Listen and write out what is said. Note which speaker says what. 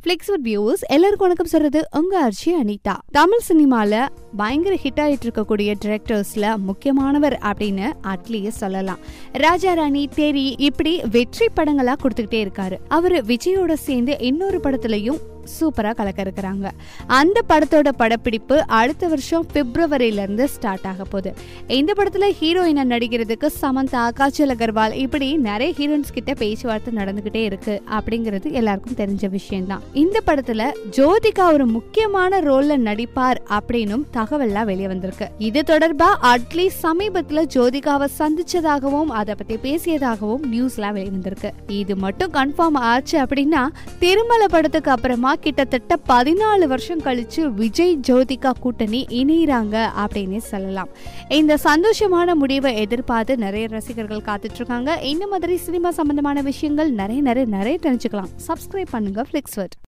Speaker 1: பிளிக்ஸ்வுட் views எல்லாருக்கும் வணக்கம் சொல்றது உங்க அர்ச்சி அனிதா தமிழ் சினிமால பயங்கர ஹிட் ஆயிட்டு இருக்கக்கூடிய டிரெக்டர்ஸ்ல முக்கியமானவர் அப்படின்னு அட்லியே சொல்லலாம் ராஜா ராணி தேரி இப்படி வெற்றி படங்களா கொடுத்துக்கிட்டே இருக்காரு அவரு விஜயோட சேர்ந்து இன்னொரு படத்துலயும் சூப்பரா கலக்க இருக்கிறாங்க அந்த படத்தோட படப்பிடிப்பு அடுத்த வருஷம் பிப்ரவரியில இருந்து ஸ்டார்ட் ஆக போகுது இந்த படத்துல ஹீரோயினா நடிக்கிறதுக்கு சமந்தா காஜல் அகர்வால் இப்படி நிறைய ஹீரோயின்ஸ் கிட்ட பேச்சுவார்த்தை நடந்துகிட்டே இருக்கு அப்படிங்கிறது எல்லாருக்கும் தெரிஞ்ச விஷயம்தான் இந்த படத்துல ஜோதிகா ஒரு முக்கியமான ரோல்ல நடிப்பார் அப்படின்னும் தகவல்லாம் வெளியே வந்திருக்கு இது தொடர்பா அட்லி சமீபத்துல ஜோதிகாவை சந்திச்சதாகவும் அதை பத்தி பேசியதாகவும் நியூஸ்லாம் வெளியே வந்திருக்கு இது மட்டும் கன்ஃபார்ம் ஆச்சு அப்படின்னா திருமல படத்துக்கு அப்புறமா கிட்டத்தட்ட பதினாலு வருஷம் கழிச்சு விஜய் ஜோதிகா கூட்டணி இணையிறாங்க அப்படின்னே சொல்லலாம் இந்த சந்தோஷமான முடிவை எதிர்பார்த்து நிறைய ரசிகர்கள் காத்துட்டு இருக்காங்க இந்த மாதிரி சினிமா சம்பந்தமான விஷயங்கள் நிறைய நிறைய நிறைய தெரிஞ்சுக்கலாம் சப்ஸ்கிரைப் பண்ணுங்க ஃபிளிக்ஸ்வர்ட்